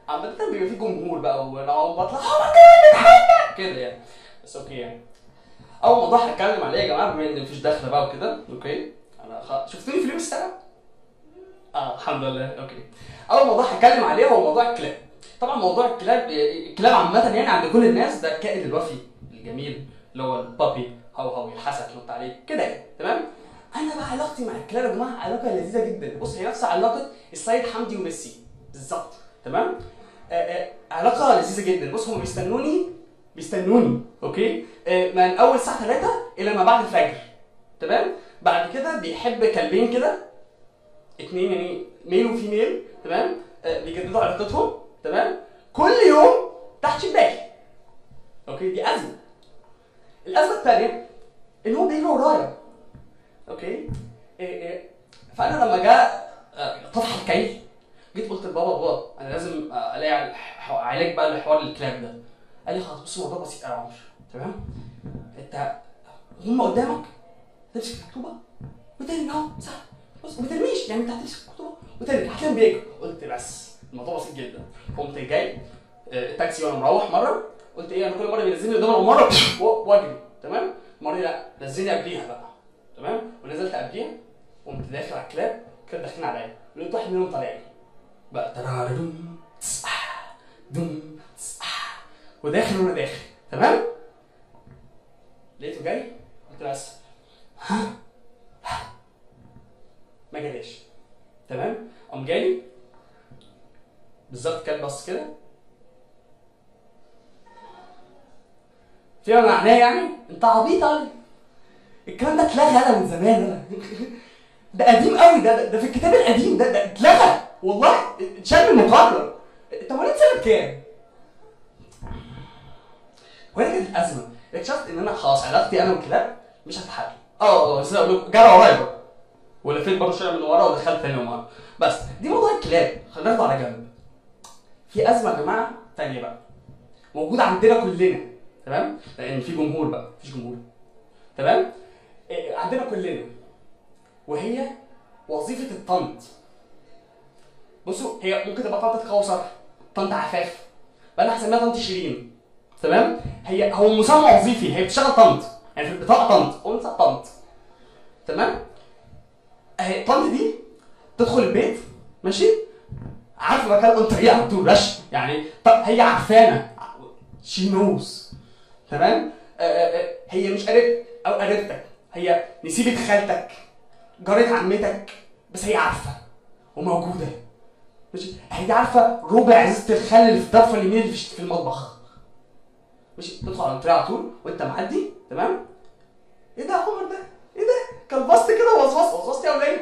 عامة بيبقى في جمهور بقى وانا اقعد بطلع اه ماي جاد اتحدى كده يعني بس اوكي يعني اول موضوع هتكلم عليه يا جماعه بما ان مفيش دخله بقى وكده اوكي انا خ... شفتوني في اليوم السنه؟ اه الحمد لله اوكي اول موضوع هتكلم عليه هو موضوع الكلاب طبعا موضوع الكلاب الكلاب عامه يعني عند كل الناس ده الكائن الوفي الجميل اللي هو البابي هو هو يلحسك ينط عليك كده يعني تمام انا بقى علاقتي مع الكلاب يا جماعه علاقه لذيذه جدا بص هي نفس علاقه السيد حمدي وميسي بالظبط تمام آه آه علاقه لذيذه جدا بص هم بيستنوني بيستنوني اوكي آه من اول الساعه 3 الى ما بعد الفجر تمام بعد كده بيحب كلبين كده اتنين يعني ميل وفيميل تمام آه بيجددوا علاقتهم تمام كل يوم تحت شباكي اوكي دي ازمه الازمه الثانيه ان هو بيجري ورايا اوكي إيه إيه فانا لما جاء آه، طفح الكيل جيت قلت لبابا بابا انا لازم آه، الاقي ح- علاج بقى لحوار الكلاب ده قال لي خلاص بص الموضوع بسيط قوي يا عمر تمام انت هم قدامك تمسك المكتوبه وترمي اهو سهل بص ما ترميش يعني انت هتمسك المكتوبه وترمي هتلاقيهم بيجروا قلت بس الموضوع بسيط جدا قمت جاي آه، التاكسي وانا مروح مره قلت ايه انا كل مره بينزلني قدام مره واجري تمام المره دي لا نزلني قبليها بقى تمام ونزلت قبليها قمت داخل على الكلاب كانوا داخلين عليا لقيت واحد منهم طالع لي بقى ترارم تس آه، دم تس آه، وداخل وانا داخل تمام لقيته جاي قلت له بس ها ها. ما جاليش تمام قام جالي بالظبط كان بص كده فيما معناه يعني انت عبيط قوي الكلام ده اتلغى انا من زمان انا ده قديم قوي ده ده في الكتاب القديم ده ده اتلغى والله اتشال من المقرر انت مواليد سنه كام؟ وهي كانت الازمه اكتشفت ان انا خلاص علاقتي انا والكلاب مش هتتحل اه اه بس اقول لكم جرى ورايا بقى ولفيت برضه شويه من ورا ودخلت تاني من ورا بس دي موضوع الكلاب خلينا ناخده على جنب في ازمه يا جماعه تانيه بقى موجوده عندنا كلنا تمام لان في جمهور بقى مفيش جمهور تمام إيه، عندنا كلنا وهي وظيفه الطنط بصوا هي ممكن تبقى طنط كوثر طنط عفاف بقى انا هسميها طنط شيرين تمام هي هو مسمى وظيفي هي بتشتغل طنط يعني في البطاقه طنط انثى طنط تمام اهي طنط دي تدخل البيت ماشي عارفه مكان انت ايه على طول رش يعني طب هي عارفانا شي نوز تمام آه، آه، آه، هي مش قريب او قريبتك هي نسيبة خالتك جارة عمتك بس هي عارفه وموجوده ماشي هي عارفه ربع ازازه الخل اللي في الضفه اليمين اللي في في المطبخ ماشي تدخل على الطريق على طول وانت معدي تمام ايه ده يا عمر ده ايه ده كلبست كده وصوصت وصوصت يا وليه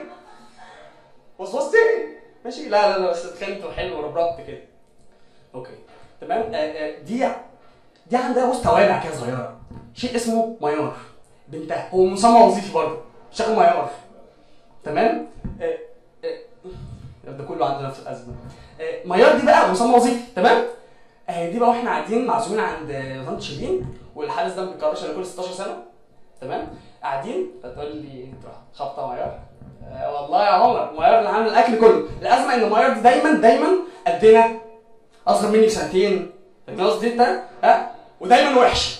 وصوصت ماشي لا لا لا بس اتخنت وحلو وربربت كده اوكي تمام آه آه دي دي عندها بص توابع كده صغيره شيء اسمه ميار بنتها هو مسمى وظيفي برضه شغل ميار تمام آه آه ده كله عندنا في الازمه آه ميار دي بقى مسمى وظيفي تمام آه دي بقى واحنا قاعدين معزومين عند آه، طنط شيرين والحارس ده ما بيكررش الا كل 16 سنه تمام قاعدين فتقول لي تروح خبطه ميار آه والله يا عمر ميار اللي عامل الاكل كله الازمه ان ميار دي دايما دايما قدنا اصغر مني بسنتين فاهم قصدي انت ها ودايما وحش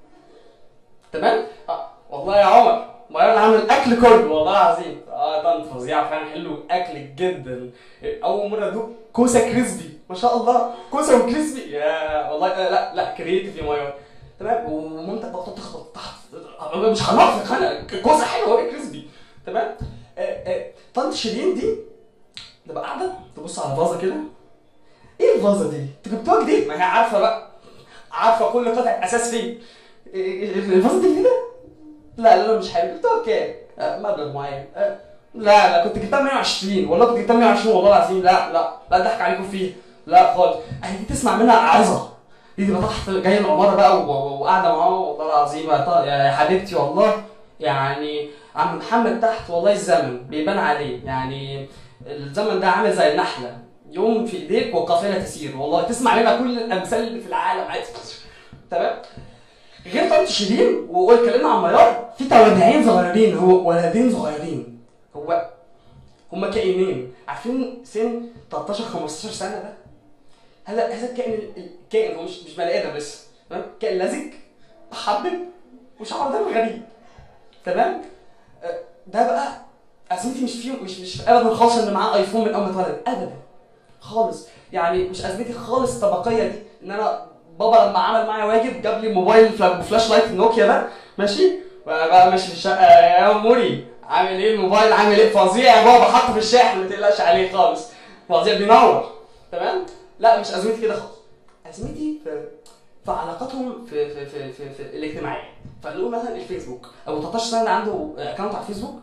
تمام آه. والله يا عمر ميار اللي عامل الاكل كله والله العظيم اه طنط فظيعه فعلا حلو اكل جدا اول مره ادوق كوسه كريسبي ما شاء الله كوسه وكريسبي يا والله آه لا لا كريتيف يا ميار تمام ومامتك بقى تخبط تحت آه، مش خلاص خنق كوسه حلوه وهي كريسبي تمام آه، آه، طنط شيرين دي تبقى قاعده تبص على فازه كده ايه الفازه دي؟ انت جبتوها جديد؟ ما هي عارفه بقى عارفه كل قطعه اساس فيه إيه- إيه- الفازه دي كده؟ لا لا لا مش حلو جبتوها بكام؟ آه، مبلغ معين آه، لا لا كنت جبتها 120 والله كنت جبتها 120 والله العظيم لا لا لا ضحك عليكم فيه لا خالص اهي دي تسمع منها عظه دي تبقى تحت جايه العماره بقى و- و- وقاعده معاه والله العظيم يا طا- يا حبيبتي والله يعني عم محمد تحت والله الزمن بيبان عليه يعني الزمن ده عامل زي النحله يوم في ايديك وقافله تسير والله تسمع منها كل الامثال اللي في العالم عادي تمام غير طنط شيرين واتكلمنا عن ميار في توابعين صغيرين هو ولدين صغيرين هو هما كائنين عارفين سن 13 15 سنه ده هذا هذا الكائن الكائن هو مش مش بني ادم لسه تمام كائن لزج محبب وشعره دم غريب تمام آه، ده بقى ازمتي مش فيه مش مش ابدا خالص ان معاه ايفون من اول ما اتولد ابدا خالص يعني مش ازمتي خالص الطبقيه دي ان انا بابا لما عمل معايا واجب جاب لي موبايل فلا- فلاش لايت نوكيا ده ماشي بقى ماشي في الشقه يا موري عامل ايه الموبايل عامل ايه فظيع يا بابا حطه في الشاحن ما تقلقش عليه خالص فظيع بينور تمام لا مش ازمتي كده خالص ازمتي في في علاقاتهم في في في في, في الاجتماعيه فنقول مثلا الفيسبوك ابو 13 سنه اللي عنده اكونت على الفيسبوك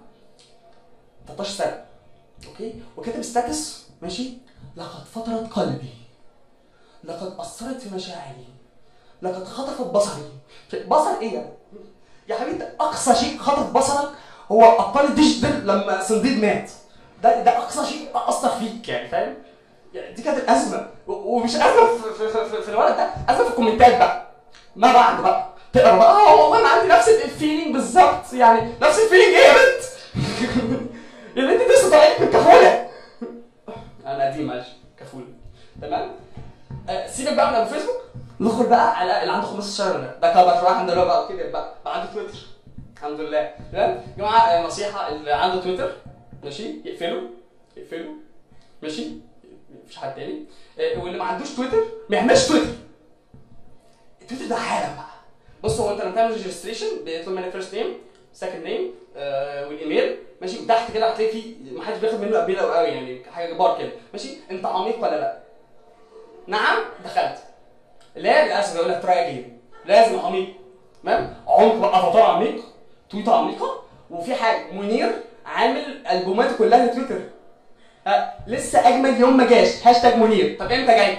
13 سنه اوكي وكاتب ستاتس ماشي لقد فطرت قلبي لقد اثرت في مشاعري لقد خطفت بصري بصر ايه يعني؟ يا حبيبي ده اقصى شيء خطف بصرك هو ابطال الديجيتال لما صنديد مات ده ده اقصى شيء اثر فيك يعني فاهم؟ يعني دي كانت الازمه و- ومش ازمه في, في, في, في, في الولد ده ازمه في الكومنتات بقى ما بعد بقى تقرا بقى اه والله انا عندي نفس الفيلينج بالظبط يعني نفس الفيلينج ايه يا بنت؟ يا بنت انت لسه طالعين من كفوله انا قديم معلش كفوله تمام؟ آه، سيبك بقى من ابو فيسبوك ندخل بقى على اللي عنده 15 شهر ده ده كبر شويه الحمد لله بقى كده بقى بقى عنده تويتر الحمد لله تمام يا جماعه آه، نصيحه اللي عنده تويتر ماشي يقفله يقفله ماشي مفيش حد تاني آه، واللي ما عندوش تويتر ما يعملش تويتر التويتر ده حاله بقى بص هو انت لما تعمل ريجستريشن بيطلب منك فيرست نيم سكند نيم والايميل ماشي وتحت كده هتلاقي في ما حدش بياخد منه قبيله قوي يعني حاجه كبار كده ماشي انت عميق ولا لا نعم دخلت لا للاسف يقول لك تراي اجين لازم عميق تمام عمق بقى افاتار عميق تويتر عميقه وفي حاجه منير عامل البوماته كلها لتويتر أه لسه اجمل يوم ما جاش هاشتاج منير طب امتى جاي؟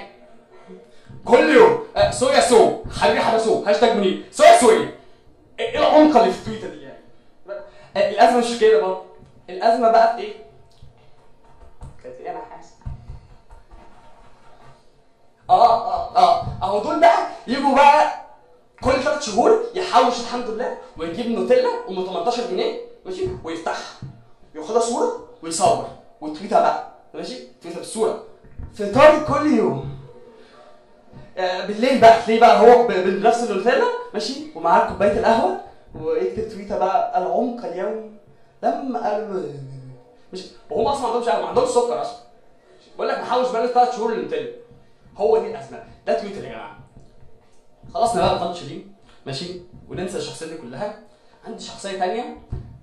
كل يوم أه صويا سو حبيبي حبسو هاشتاج منير صويا سويا ايه العمق اللي في تويتر دي يعني؟ أه الازمه مش كده برضه الازمه بقى في ايه؟ كانت ايه انا حاسس اه اه اه اهو دول بقى يجوا بقى كل ثلاث شهور يحوش الحمد لله ويجيب نوتيلا ام 18 جنيه ماشي ويفتحها ياخدها صوره ويصور وتويتها بقى ماشي تويتها بالصوره فطار كل يوم آه بالليل بقى تلاقيه بقى هو ب- بنفس النوتيلا ماشي ومعاه كوبايه القهوه ويكتب تويتر بقى العمق اليوم لما قال مش وهم اصلا ما عندهمش قهوه ما عندهمش سكر اصلا بقول لك محوش بقالي ثلاث شهور للنوتيلا هو دي الازمه ده تويتر يا جماعه خلصنا بقى الطنش دي ماشي وننسى الشخصيه دي كلها عندي شخصيه تانية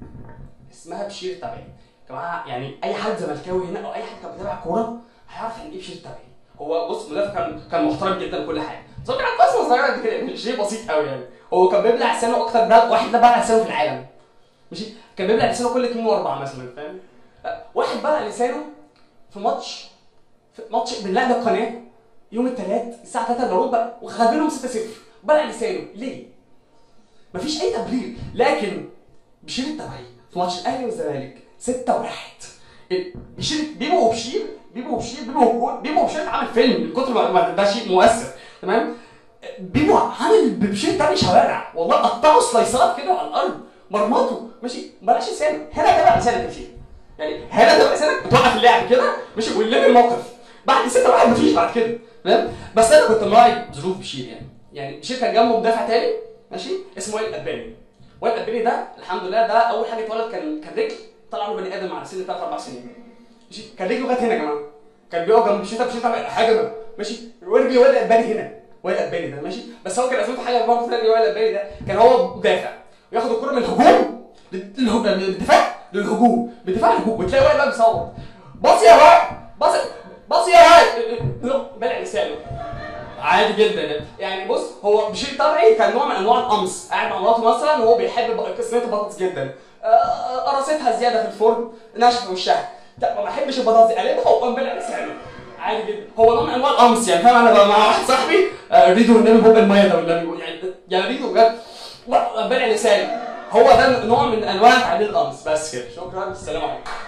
اسمها بشير التبعي يا جماعه يعني اي حد زملكاوي هنا او اي حد كان بيتابع كوره هيعرف يعني ايه بشير التبعي هو بص مدافع كان كان محترم جدا وكل حاجه بس هو كان عنده بصمه صغيره قد كده يعني شيء بسيط قوي يعني هو كان بيبلع لسانه اكتر بقى واحد ده بلع لسانه في العالم ماشي كان بيبلع لسانه كل 2 و4 مثلا فاهم لا، واحد بلع لسانه في ماتش في ماتش بنلعب القناه يوم الثلاث الساعه 3 الا ربع وخدلهم 6-0 بلع لسانه ليه؟ مفيش اي تبرير لكن بشير التبعي في ماتش الاهلي والزمالك 6 1 بشير بيبو وبشير بيبو وبشير بيبو وجول بيبو وبشير عامل فيلم من كتر ما ما ده شيء مؤثر تمام بيبو عامل بشير التبعي شوارع والله قطعوا سلايسات كده على الارض مرمطوا ماشي بلاش لسانه هنا تبع لسانك يا بشير يعني هنا تبع لسانك بتوقف اللعب كده ماشي والليل الموقف بعد 6 1 مفيش بعد كده تمام بس انا كنت مراعي ظروف بشير يعني يعني بشير كان جنبه مدافع تاني ماشي اسمه وائل الاباني وائل الاباني ده الحمد لله ده اول حاجه اتولد كان كان رجل طلع له بني ادم على سن 3 4 سنين ماشي كان رجله جت هنا يا جماعه كان بيقف جنب بشير بشير تعمل حاجه ماشي ورجلي وائل الاباني هنا وائل الاباني ده ماشي بس هو كان ازمته حاجه برضه ثانيه وائل الاباني ده كان هو مدافع وياخد الكره من الهجوم للهجوم من الدفاع للهجوم من الدفاع للهجوم وتلاقي وائل بقى بيصور باص يا وائل باص باص يا وائل بلع لسانه عادي جدا يعني بص هو بشيء طبيعي كان نوع من انواع القمص قاعد مع مراته مثلا وهو بيحب بق- صينيه البطاطس جدا آه، قرصتها زياده في الفرن ناشفه في وشها لا، ما بحبش البطاطس قلبها وقام بلع لسانه عادي جدا هو نوع من انواع القمص يعني فاهم انا بقى مع واحد صاحبي آه، ريدو والنبي بق الميه ده والنبي يعني يا ريدو بجد بلع لساني هو ده نوع من انواع تعديل القمص بس كده شكرا السلام عليكم